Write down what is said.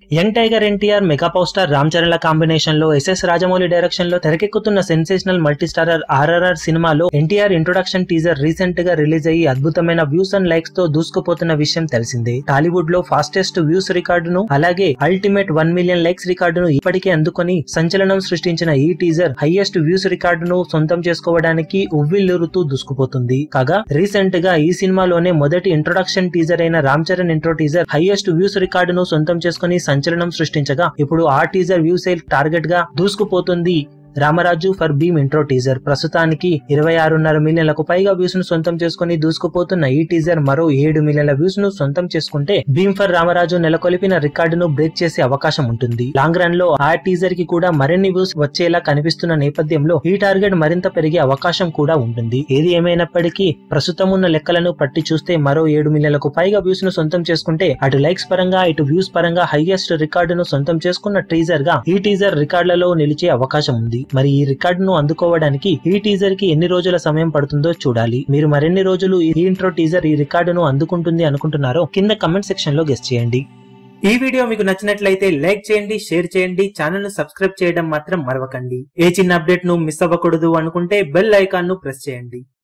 young tiger NTR mega power star Ram Charan ల combination లో SS Rajamouli direction లో తెరకెక్కుతున్న సెన్సేషనల్ మల్టీ స్టారర్ ఆర్ఆర్ఆర్ సినిమాలో ఎన్టీఆర్ ఇంట్రొడక్షన్ టీజర్ రీసెంట్ గా రిలీజ్ అయ్యి అద్భుతమైన వ్యూస్ అండ్ లైక్స్ తో దూసుకుపోతున్న విషయం తెలిసిందే టాలీవుడ్ లో ఫాస్టెస్ట్ వ్యూస్ రికార్డును అలాగే అల్టిమేట్ వన్ మిలియన్ లైక్స్ రికార్డును ఇప్పటికే అందుకొని సంచలనం సృష్టించిన ఈ టీజర్ హైయెస్ట్ వ్యూస్ రికార్డును సొంతం చేసుకోవడానికి ఉవ్విల్లురుతూ దూసుకుపోతుంది కాగా రీసెంట్ గా ఈ సినిమాలోనే మొదటి ఇంట్రొడక్షన్ టీజర్ అయిన Ram Charan intro teaser highest views రికార్డును సొంతం చేసుకుని సంచలనం సృష్టించగా ఇప్పుడు ఆ టీజర్ వ్యూ సేల్ టార్గెట్ గా దూసుకుపోతుంది Ramaraju for Bheem intro teaser ప్రస్తుతానికి ఇరవై ఆరున్నర మిలియన్లకు పైగా వ్యూస్ ను సొంతం చేసుకుని దూసుకుపోతున్న ఈ టీజర్ మరో ఏడు మిలియన్ల వ్యూస్ ను సొంతం చేసుకుంటే భీమ్ ఫర్ రామరాజు నెలకొల్పిన రికార్డును బ్రేక్ చేసే అవకాశం ఉంటుంది లాంగ్ రన్ లో ఆ టీజర్ కి కూడా మరిన్ని వ్యూస్ వచ్చేలా కనిపిస్తున్న నేపథ్యంలో ఈ టార్గెట్ మరింత పెరిగే అవకాశం కూడా ఉంటుంది ఏది ఏమైనప్పటికీ ప్రస్తుతం ఉన్న లెక్కలను పట్టి చూస్తే మరో ఏడు మిలియన్లకు పైగా వ్యూస్ ను సొంతం చేసుకుంటే అటు లైక్స్ పరంగా ఇటు వ్యూస్ పరంగా హైయెస్ట్ రికార్డును సొంతం చేసుకున్న టీజర్ గా ఈ టీజర్ రికార్డులలో నిలిచే అవకాశం ఉంది మరి ఈ రికార్డును అందుకోవడానికి ఈ టీజర్ కి ఎన్ని రోజుల సమయం పడుతుందో చూడాలి మీరు మరిన్ని రోజులు ఈ ఇంట్రో టీజర్ ఈ రికార్డును అందుకుంటుంది అనుకుంటున్నారో కింద కమెంట్ సెక్షన్ లో గెస్ చేయండి ఈ వీడియో మీకు నచ్చినట్లయితే లైక్ చేయండి షేర్ చేయండి ఛానల్ ను సబ్స్క్రైబ్ చేయడం మాత్రం మరవకండి ఏ చిన్న అప్డేట్ ను మిస్ అవ్వకూడదు అనుకుంటే బెల్ ఐకాన్ ను ప్రెస్ చేయండి